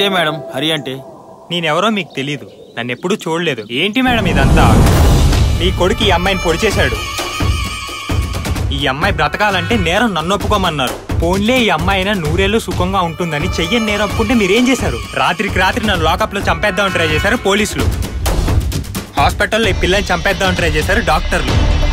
Madam Hari అంటే నేనెవరో మీకు తెలీదు నన్ను ఎప్పుడూ చూడలేదు ఏంటి మేడం ఇదంతా మీ కొడుకు ఈ అమ్మాయిని పొడి చేశాడు ఈ అమ్మాయి బ్రతకాలంటే నేరం నన్ను ఒప్పుకోమన్నారు పోన్లే ఈ అమ్మాయి అయినా నూరేళ్ళు సుఖంగా ఉంటుందని చెయ్యని నేరం ఒప్పుకుంటే మీరేం చేశారు రాత్రికి రాత్రి నన్ను లాకప్ లో చంపేద్దామని ట్రై చేశారు పోలీసులు హాస్పిటల్లో ఈ పిల్లని చంపేద్దామని ట్రై చేశారు డాక్టర్లు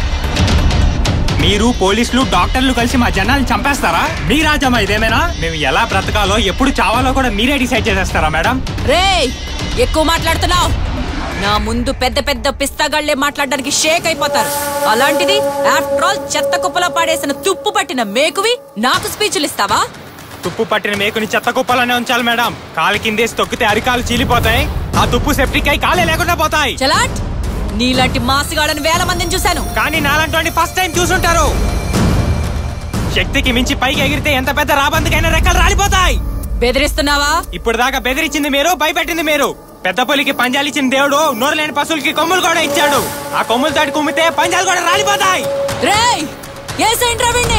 మీరు పోలీసులు డాక్టర్లు కలిసి మా జనాల్ని చంపేస్తారా మీ రాజ్యమా ఇదేమైనా మేము ఎలా బ్రతకాలో ఎప్పుడు చావాలో కూడా మీరే డిసైడ్ చేసేస్తారా మేడం రేయ్ ఎక్కువ మాట్లాడుతున్నావు నా ముందు పెద్ద పెద్ద పిస్తగాళ్లే మాట్లాడడానికి షేక్ అయిపోతారు అలాంటిది ఆఫ్టర్ ఆల్ చెత్త కుప్పలో పాడేసిన తుప్పు పట్టిన మేకువి నాకు స్పీచ్లు ఇస్తావా తుప్పు పట్టిన మేకుని చెత్త కుప్పలోనే ఉంచాలి మేడం కాలు కిందేసి తొక్కితే అరికాలు చీలిపోతాయి ఆ తుప్పు సెప్టిక్ అయి కాలే లేకుండా పోతాయి చలాట్ నీలాంటి మాసిగాళ్ళని వేల మందిని చూశాను కానీ నాలంటి ఫస్ట్ టైం చూసుంటారు శక్తికి మించి పైకి ఎగిరితే ఎంత పెద్ద రాబందుకైనా రెక్కలు రాలిపోతాయి బెదిరిస్తున్నావా ఇప్పుడు దాకా బెదిరించింది మీరు భయపెట్టింది మీరు పెద్ద పులికి పంజాలు ఇచ్చిన దేవుడు నోరు లేని పశువులకి కొమ్ములు కూడా ఇచ్చాడు ఆ కొమ్ములు తాటి కుమ్మితే పంజాలు కూడా రాలిపోతాయి రేయ్ ఏసేంట్రా వీణ్ణి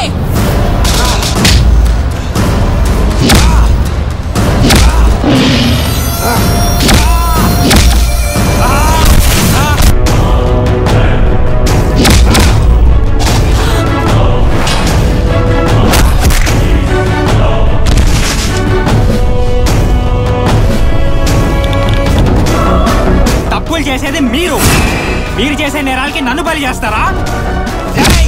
తప్పులు చేసేది మీరు మీరు చేసే నేరాలకి నన్ను బలి చేస్తారా జై!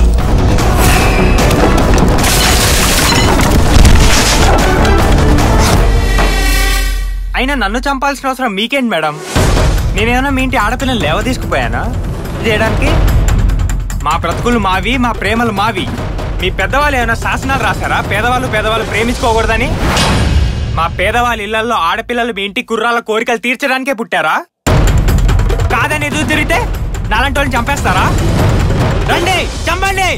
అయినా నన్ను చంపాల్సిన అవసరం మీకేంటి మేడం నేనేమన్నా మీ ఇంటి ఆడపిల్లని లేవ తీసుకుపోయానా చేయడానికి మా బ్రతుకులు మావి మా ప్రేమలు మావి మీ పెద్దవాళ్ళు ఏమైనా శాసనాలు రాశారా పేదవాళ్ళు పేదవాళ్ళు ప్రేమించుకోకూడదని మా పేదవాళ్ళ ఇళ్లలో ఆడపిల్లలు మీ ఇంటి కుర్రాల కోరికలు తీర్చడానికే పుట్టారా కాదని ఎదురు తిరిగితే నాలంటి వాళ్ళని చంపేస్తారా రండి చంపండి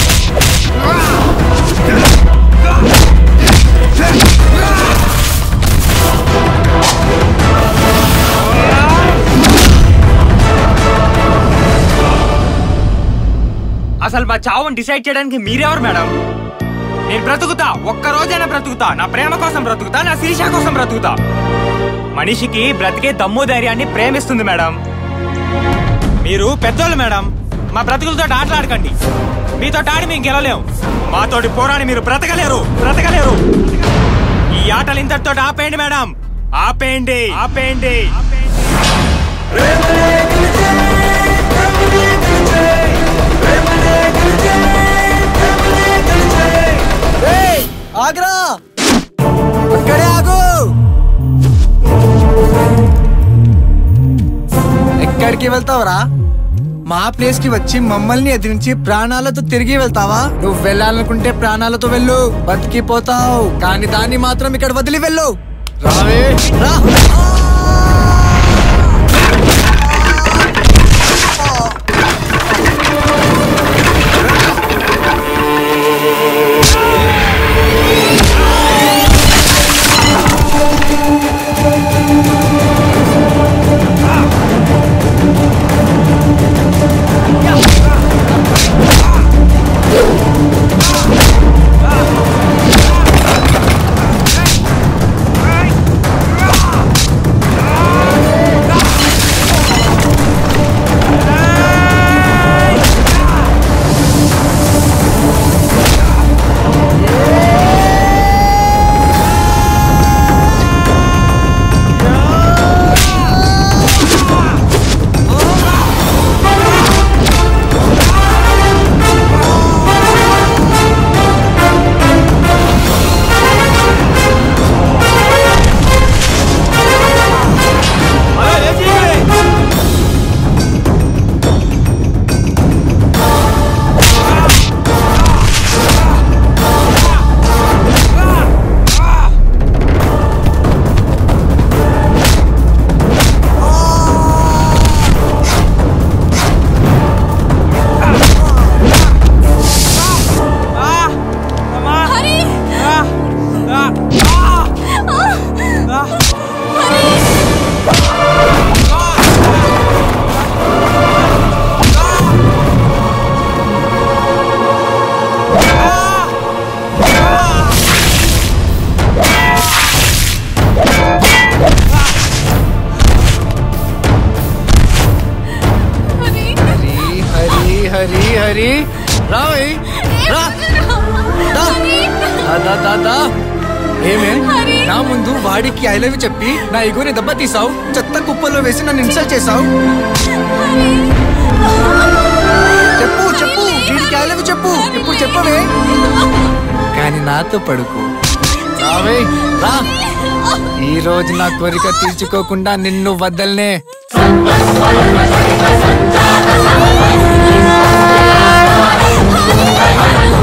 అసలు మా చావుని డిసైడ్ చేయడానికి మీరెవరు మేడం నేను బ్రతుకుతా ఒక్క రోజైనా బ్రతుకుతా నా ప్రేమ కోసం బ్రతుకుతా నా శిరీష కోసం బ్రతుకుతా మనిషికి బ్రతికే దమ్ము ధైర్యాన్ని ప్రేమిస్తుంది మేడం మీరు పెద్దోళ్ళు మేడం మా బ్రతుకులతో ఆటలాడకండి మీతో ఆడి మేము గెలవలేం మాతోటి పోరాడి మీరు బ్రతకలేరు బ్రతకలేరు ఈ ఆటలు ఇంతటితో ఆపేయండి మేడం ఆపేయండి ఆపేయండి ఆగ్రా అక్కడే ఆగు ఎక్కడికి వెళ్తావురా మా ప్లేస్ కి వచ్చి మమ్మల్ని ఎదిరించి ప్రాణాలతో తిరిగి వెళ్తావా నువ్వు వెళ్ళాలనుకుంటే ప్రాణాలతో వెళ్ళు బతికిపోతావు కానీ దాన్ని మాత్రం ఇక్కడ వదిలి వెళ్ళు రావే రా ఆ దా దా దా ఏమే నా ముందు వాడికి ఐ లవ్ చెప్పి నా ఇగోని దెబ్బ తీసావు చెత్త కుప్పల్లో వేసి నన్ను ఇన్సల్ట్ చేసావు చెప్పు చెప్పు వీడికి ఐ లవ్ చెప్పు ఇప్పుడు చెప్పవే కానీ నాతో పడుకు రావే రా ఈ రోజు నా కోరిక తీర్చుకోకుండా నిన్ను వద్దల్నే ఆ